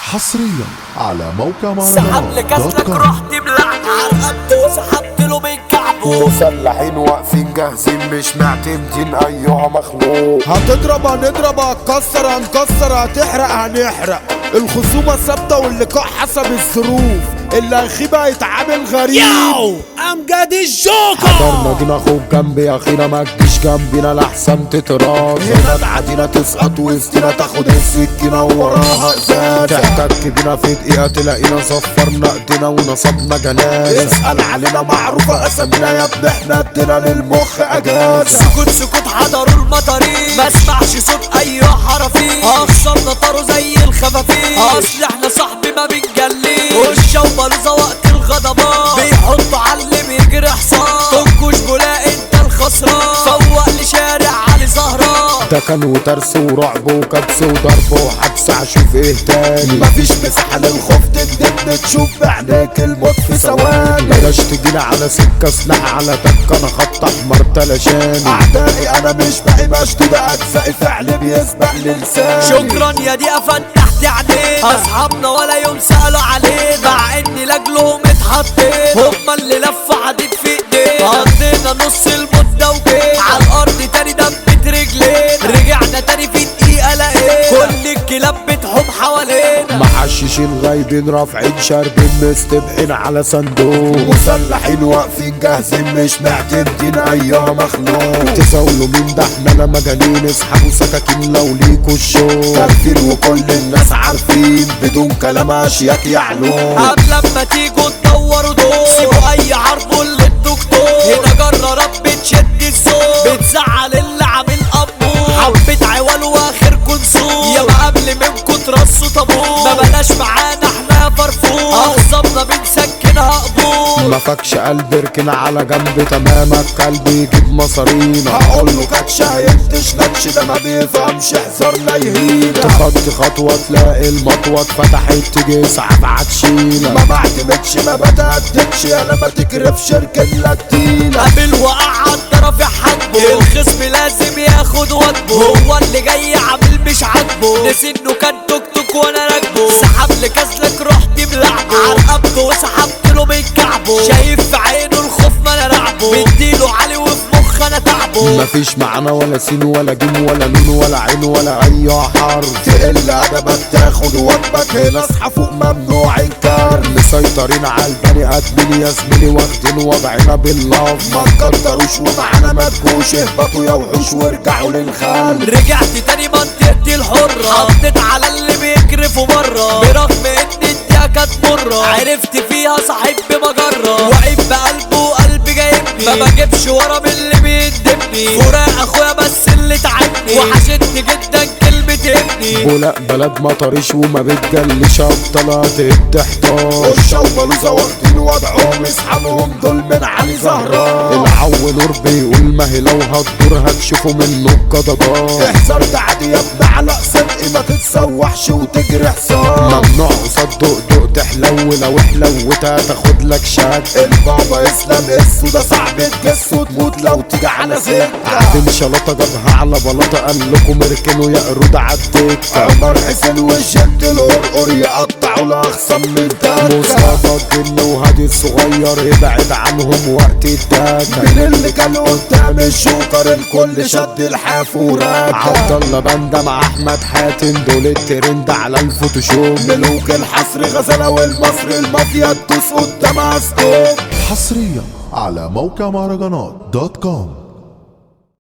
حصريا على موقع سحب مهرجانات لك دوت اسلك كوم. رحت بلعت عرقبته وسحبت له من كعبه مسلحين واقفين جاهزين مش معتمدين ايها مخلوق هتضرب هنضرب هتكسر هنكسر هتحرق هنحرق الخصومة ثابتة واللقاء حسب الظروف اللي هيخيب هيتعامل غريب ياو امجد الجوكر قدرنا دينا اخوك جنبي يا اخينا ما تجيش جنبينا لحسن تتراض هنا تعدينا تسقط وسطينا تاخد السكينة وراها ازاز تحتك بينا في دقيقة تلاقينا صفرنا ايدينا ونصبنا جناز اسأل علينا معروفة اسامينا يا ابني احنا ادينا للمخ اجازة سكوت سكوت حضروا المطارين ما اسمعش صوت اي حرفين اخصمنا طاروا زي الخفافيش اصل احنا صاحبي ما بنجليش والشوبة لوزة وقت الغضبان بيحطوا على اللي بيجري حصان تنكش بولا انت الخسران فوق لشارع علي زهران ده كان وترس ورعب وكبس وضرب وحبس هشوف ايه تاني مفيش مساحة للخوف تندم تشوف بعينيك الموت في ثواني بلاش تجينا على سكة سلاح على تكة انا خط احمر تلاشاني اعدائي انا مش باقي مشدود اجزائي فعل بيسبق للساني شكرا يا دي فتحت عينينا اصحابنا ولا يوم سالوا علينا مع اني لاجلهم اتحطينا هما اللي لفوا حديد في ايدينا قضينا نص المده وجينا على الارض تاني دبت رجلينا رجعنا تاني في دقيقه لقينا كل الكلاب بتحوم حوالينا محششين غايبين رافعين شاربين مستبحين على صندوق مسلحين واقفين جاهزين مش معتمدين ايها مخلوق تساولوا مين ده احنا لا مجانين اسحبوا سكاكين لو ليكوا الشوق كارفين وكل الناس عارفين بدون كلام اشياك يعلون قبل ما تيجوا تدوروا دول سيبوا اي عرض للدكتور هنا جرى رب تشد الصوت بتزعل اللي عامل ابو حبة عوال واخر كنسور يا قبل منكم ترصوا طابور ما بلاش معانا احنا فرفور اخصمنا بنسكنها قبور ما فاكش قلب اركن على جنب تمامك قلبي يجيب مصارينا هقول له كاتش هيفتش نكش ده ما بيفهمش حذرنا يهينا تخطي خطوة تلاقي المطوة اتفتحت تيجي اسعاف عتشينا ما بعتمدش ما بتقدمش انا ما تكرفش اركن لك تينا قابل وقعد طرف حاجبه الخصم لازم ياخد واجبه هو اللي جاي عامل مش عاجبه نسي انه كان توك توك وانا راكبه سحب لي كازلك رحت بلعبه عرقبته وسحبت له من كعبه شايف في عينه الخوف ما انا لعبه مديله علي وفي مخ انا تعبه مفيش معانا ولا سين ولا جيم ولا نون ولا عين ولا اي حرف تقل ادبك تاخد وجبك هنا اصحى فوق ممنوع انكار مسيطرين على البني ادمين يا زميلي واخدين وضعنا باللاف ما تكتروش ومعانا ما تجوش اهبطوا يا وحوش وارجعوا للخال رجعت تاني منطقتي الحرة حطيت على اللي بيكرفوا مرة برغم ان الدنيا كانت مرة عرفت فيها صاحب بمجرة واقف بقلبه وقلبي جايبني ما بجيبش ورا من اللي بيندبني فراق اخويا بس اللي تعبني وحشتني جدا كلمة ابني ولا بلد ما طريش وما بتجلش ابطالات التحتار الشوبلوزة واخدين وضعهم اسحبهم دول من علي زهران العو نور بيقول ما هي لو هتدور هتشوفوا منه القضبات احذر تعدي يا ابن علاء صدقي ما تتسوحش وتجري حصان ممنوع قصاد دق دق تحلو لو حلوت هتاخد لك شد البابا اسلام اسو ده صعب تجس وتموت لو تيجي على سكة قاعدين شلطة جابها على بلاطة قال لكم اركنوا يا قرود عديك عمر حسين وشد القرقر يقطعوا الاخصام من تاكا مصطفى الجن وهادي الصغير ابعد عنهم وقت الداتا مين اللي كان قدام الشوكر الكل شد الحاف وراكا عبد الله باندا مع احمد حاتم دول الترند على الفوتوشوب ملوك الحصر غزاله والمصري المافيا تدوس قدام ستوب حصريا على موقع مهرجانات دوت كوم